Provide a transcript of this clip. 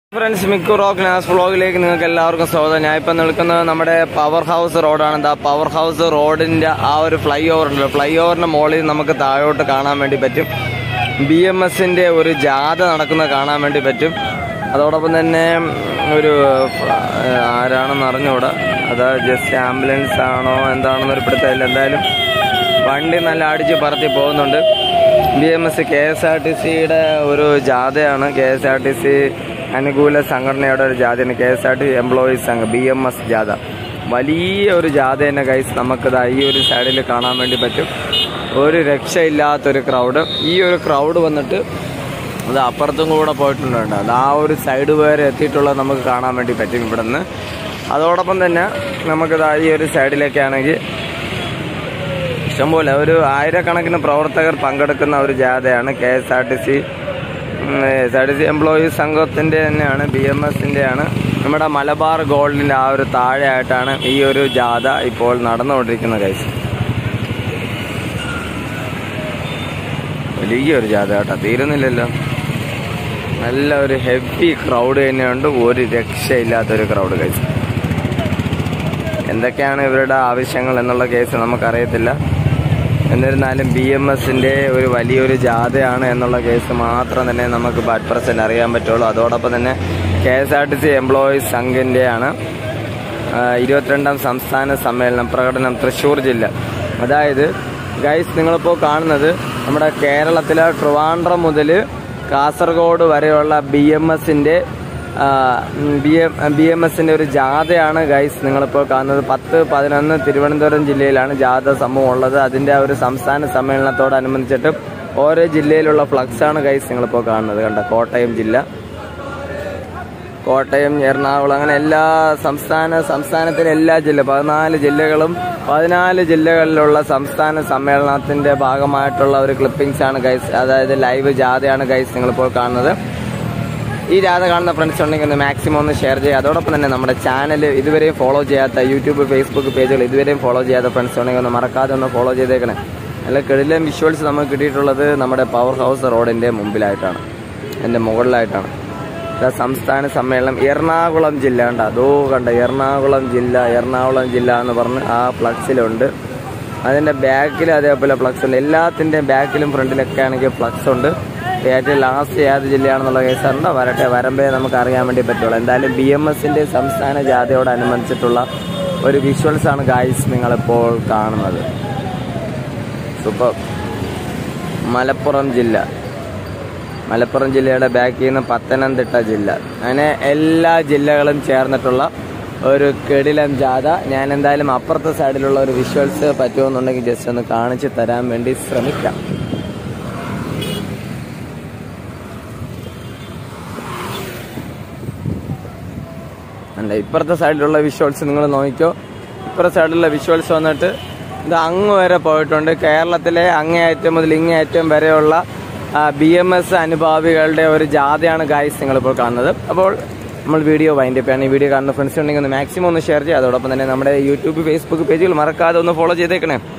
friends Miku rock നാസ് വ്ളോഗിലേക്ക് നിങ്ങൾക്ക് എല്ലാവർക്കും സ്വാഗതം ഞാൻ ഇപ്പം നിൽക്കുന്നത് നമ്മുടെ പവർ ഹൗസ് റോഡാണ് എന്താ പവർ ഹൗസ് റോഡിന്റെ ആ ഒരു ഫ്ലൈ ഓവർ ഉണ്ട് ഫ്ലൈ ഓവറിന്റെ മുകളിൽ നമുക്ക് താഴോട്ട് കാണാൻ വേണ്ടി പറ്റും ബി എം എസിന്റെ ഒരു ജാഥ നടക്കുന്നത് കാണാൻ വേണ്ടി പറ്റും അതോടൊപ്പം തന്നെ ഒരു ഫ്ല- ആരാണെന്ന് അറിഞ്ഞൂടാ അതാ ജസ്റ്റ് ആംബുലൻസ് ആണോ എന്താണെന്ന് ഒരു പിടുത്തമില്ല എന്തായാലും വണ്ടി നല്ല അടിച്ച് പറത്തി പോകുന്നുണ്ട് B M S K S R T സിയുടെ ഒരു ജാഥയാണ് K S R T C അനുകൂല സംഘടനയുടെ ഒരു ജാഥയാണ് K S R T employees സംഘം ബി എം എസ് ജാഥ വലിയ ഒരു ജാഥ തന്നെ കൈസ് നമുക്കിതാ ഈ ഒരു സൈഡിൽ കാണാൻ വേണ്ടി പറ്റും ഒരു രക്ഷയില്ലാത്തൊരു ക്രൗഡ് ഈ ഒരു ക്രൗഡ് വന്നിട്ട് അത് അപ്പുറത്തും കൂടെ പോയിട്ടുണ്ട് അത് ആ ഒരു സൈഡ് വരെ എത്തിയിട്ടുള്ളത് നമുക്ക് കാണാൻ വേണ്ടി പറ്റും ഇവിടെ നിന്ന് അതോടൊപ്പം തന്നെ നമുക്കിതാ ഈ ഒരു സൈഡിലേക്കാണെങ്കിൽ ഇഷ്ടംപോലെ ഒരു ആയിരക്കണക്കിന് പ്രവർത്തകർ പങ്കെടുക്കുന്ന ഒരു ജാഥയാണ് K S R T C S R T C employees സംഘത്തിൻ്റെ തന്നെയാണ് ബി എം എസിൻ്റെ ആണ് നമ്മുടെ മലബാർ ഗോൾഡിൻ്റെ ആ ഒരു താഴെയായിട്ടാണ് ഈ ഒരു ജാഥ ഇപ്പോൾ നടന്നുകൊണ്ടിരിക്കുന്ന കേസ് വലിയൊരു ജാഥ കേട്ടോ തീരുന്നില്ലല്ലോ നല്ല ഒരു ഹെവി ക്രൗഡ് തന്നെയുണ്ട് ഒരു രക്ഷയില്ലാത്തൊരു ക്രൗഡ് കേസ് എന്തൊക്കെയാണ് ഇവരുടെ ആവശ്യങ്ങൾ എന്നുള്ള കേസ് നമുക്കറിയത്തില്ല എന്നിരുന്നാലും ബി എം എസിന്റെ ഒരു വലിയൊരു ജാഥയാണ് എന്നുള്ള കേസ് മാത്രം തന്നെ നമുക്ക് ബാറ്റ് പ്രസന്റ് അറിയാൻ പറ്റുള്ളൂ അതോടൊപ്പം തന്നെ K S R T C employees സംഘിൻ്റെയാണ് ഇരുപത്തിരണ്ടാം സംസ്ഥാന സമ്മേളനം പ്രകടനം തൃശ്ശൂർ ജില്ല അതായത് ഗൈസ് നിങ്ങളിപ്പോൾ കാണുന്നത് നമ്മുടെ കേരളത്തിലെ ട്രിവാൻഡ്രം മുതൽ കാസർഗോഡ് വരെയുള്ള ബി എം എസിൻ്റെ ബി എം ബി എം എസിന്റെ ഒരു ജാഥയാണ് ഗൈസ് നിങ്ങളിപ്പോൾ കാണുന്നത് പത്ത് പതിനൊന്ന് തിരുവനന്തപുരം ജില്ലയിലാണ് ജാഥ സംഭവം ഉള്ളത് അതിന്റെ ആ ഒരു സംസ്ഥാന സമ്മേളനത്തോടനുബന്ധിച്ചിട്ട് ഓരോ ജില്ലയിലുള്ള ഫ്ലക്സ് ആണ് ഗൈസ് നിങ്ങളിപ്പോൾ കാണുന്നത് കണ്ട കോട്ടയം ജില്ല കോട്ടയം എറണാകുളം അങ്ങനെ എല്ലാ സംസ്ഥാന സംസ്ഥാനത്തിലെ എല്ലാ ജില്ല പതിനാല് ജില്ലകളും പതിനാല് ജില്ലകളിലുള്ള സംസ്ഥാന സമ്മേളനത്തിന്റെ ഭാഗമായിട്ടുള്ള ഒരു ക്ലിപ്പിംഗ്സ് ആണ് ഗൈസ് അതായത് ലൈവ് ജാഥയാണ് ഗൈസ് നിങ്ങളിപ്പോൾ കാണുന്നത് ഈ ജാഥ കാണുന്ന ഫ്രണ്ട്സ് ഉണ്ടെങ്കിൽ ഒന്ന് മാക്സിമം ഒന്ന് ഷെയർ ചെയ്യുക അതോടൊപ്പം തന്നെ നമ്മുടെ ചാനൽ ഇതുവരെയും ഫോളോ ചെയ്യാത്ത യൂട്യൂബ് ഫേസ്ബുക്ക് പേജുകൾ ഇതുവരെയും ഫോളോ ചെയ്യാത്ത ഫ്രണ്ട്സ് ഉണ്ടെങ്കിൽ ഒന്ന് മറക്കാതെ ഒന്ന് ഫോളോ ചെയ്തേക്കണേ നല്ല കിടിലം വിഷ്വൽസ് നമുക്ക് കിട്ടിയിട്ടുള്ളത് നമ്മുടെ പവർ ഹൗസ് റോഡിന്റെ മുമ്പിലായിട്ടാണ് എൻ്റെ മുകളിലായിട്ടാണ് ഇതാ സംസ്ഥാന സമ്മേളനം എറണാകുളം ജില്ല കണ്ട അതോ കണ്ട എറണാകുളം ജില്ല എറണാകുളം ജില്ല എന്ന് പറഞ്ഞ് ആ ഫ്ലക്സിലുണ്ട് അതിന്റെ ബാക്കിൽ അതേപോലെ ഫ്ലക്സ് ഉണ്ട് എല്ലാത്തിന്റെയും ബാക്കിലും ഫ്രണ്ടിലൊക്കെ ആണെങ്കിൽ ഫ്ലക്സ് ഉണ്ട് ഏറ്റവും ലാസ്റ്റ് ഏത് ജില്ലയാണെന്നുള്ള കേസ് ഉണ്ടോ വരട്ടെ വരമ്പേ നമുക്ക് അറിയാൻ വേണ്ടി പറ്റുള്ളൂ എന്തായാലും ബി എം എസിന്റെ സംസ്ഥാന ജാഥയോടനുബന്ധിച്ചിട്ടുള്ള ഒരു വിഷ്വൽസ് ആണ് ഗായ്സ് നിങ്ങളിപ്പോൾ കാണുന്നത് സൂപ്പർ മലപ്പുറം ജില്ല മലപ്പുറം ജില്ലയുടെ ബാക്കിൽ നിന്ന് പത്തനംതിട്ട ജില്ല അങ്ങനെ എല്ലാ ജില്ലകളും ചേർന്നിട്ടുള്ള ഒരു കെടിലം ജാഥ ഞാൻ എന്തായാലും അപ്പുറത്തെ സൈഡിലുള്ള ഒരു വിഷ്വൽസ് പറ്റുമെന്നുണ്ടെങ്കിൽ ജസ്റ്റ് ഒന്ന് കാണിച്ചു തരാൻ വേണ്ടി ശ്രമിക്കാം അല്ല ഇപ്പുറത്തെ സൈഡിലുള്ള വിഷ്വൽസ് നിങ്ങൾ നോക്കിക്കോ ഇപ്പുറത്തെ സൈഡിലുള്ള വിഷ്വൽസ് വന്നിട്ട് ഇത് അങ്ങ് വരെ പോയിട്ടുണ്ട് കേരളത്തിലെ അങ്ങേയറ്റം മുതൽ ഇങ്ങേയറ്റം വരെയുള്ള ബി എം എസ് അനുഭാവികളുടെ ഒരു ജാഥയാണ് ഗായ്സ് നിങ്ങളിപ്പോൾ കാണുന്നത് അപ്പോൾ നമ്മൾ വീഡിയോ വൈൻഡ് അപ്പ് ആണ് ഈ വീഡിയോ കാണുന്ന ഫ്രണ്ട്സ് ഉണ്ടെങ്കിൽ ഒന്ന് മാക്സിമം ഒന്ന് ഷെയർ ചെയ്യുക അതോടൊപ്പം തന്നെ നമ്മുടെ യൂട്യൂബ് ഫേസ്ബുക്ക് പേജുകൾ മറക്കാതെ ഒന്ന് ഫോളോ ചെയ്തേക്കണേ